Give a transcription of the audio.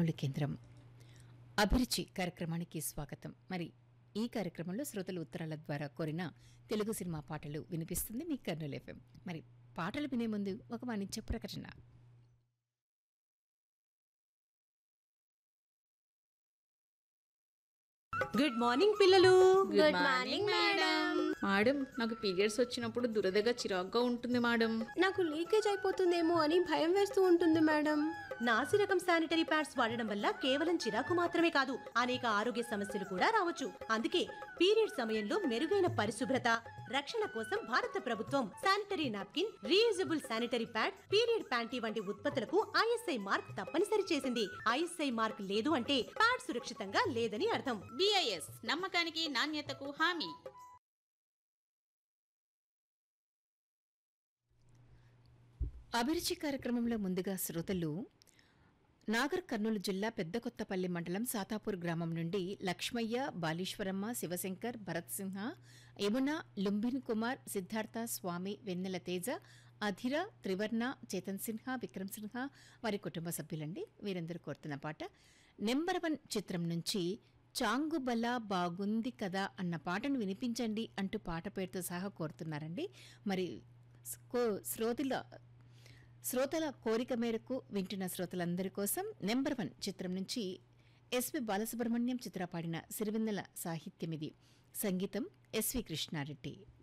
కర్నూలు కేంద్రం అభిరుచి కార్యక్రమానికి స్వాగతం మరి ఈ కార్యక్రమంలో శ్రోతలు ఉత్తరాల ద్వారా కోరిన తెలుగు సినిమా పాటలు వినిపిస్తుంది మీ కర్నూలు ఎఫ్ఎం మరి పాటలు వినే ముందు ఒక వాణిజ్య ప్రకటన గుడ్ మార్నింగ్ పిల్లలు గుడ్ మార్నింగ్ మేడం మేడం నాకు పీరియడ్స్ వచ్చినప్పుడు దురదగా చిరాగ్గా ఉంటుంది మేడం నాకు లీకేజ్ అయిపోతుందేమో అని భయం వేస్తూ ఉంటుంది మేడం నాసి రకం శానిటరీ ప్యాడ్స్ వాడడం వల్ల కేవలం చిరాకు మాత్రమే కాదు అనేక ఆరోగ్య సమస్యలు కూడా రావచ్చు అందుకే పీరియడ్ సమయంలో మెరుగైన పరిశుభ్రత రక్షణ కోసం భారత ప్రభుత్వం sanitary napkin reusable sanitary pad period panty వంటి ఉత్పత్తులకు ఐఎస్ఐ మార్క్ తప్పనిసరి చేసింది ఐఎస్ఐ మార్క్ లేదు అంటే ప్యాడ్ సురక్షితంగా లేదని అర్థం బిఐఎస్ నమ్మకానికి నాణ్యతకు హామీ అభిరుచి కార్యక్రమంలో ముందుగా శ్రోతలు నాగర్ కర్నూలు జిల్లా పెద్దకొత్తపల్లి మండలం సాతాపూర్ గ్రామం నుండి లక్ష్మయ్య బాలీశ్వరమ్మ శివశంకర్ భరత్ సింహ యమున లుంబిన్ కుమార్ సిద్ధార్థ స్వామి వెన్నెల తేజ అధిర త్రివర్ణ చేతన్ సిన్హా విక్రమ్ సిన్హా వారి కుటుంబ సభ్యులండి వీరందరూ కోరుతున్న పాట నెంబర్ వన్ చిత్రం నుంచి చాంగుబల బాగుంది కదా అన్న పాటను వినిపించండి అంటూ పాట పేరుతో సహా కోరుతున్నారండి మరి కో- శ్రోతల శ్రోతల కోరిక మేరకు వింటున్న శ్రోతలందరి కోసం నెంబర్ వన్ చిత్రం నుంచి ఎస్వి బాలసుబ్రహ్మణ్యం చిత్ర పాడిన సిరివెన్నెల సాహిత్యం ఇది సంగీతం ఎస్వి కృష్ణారెడ్డి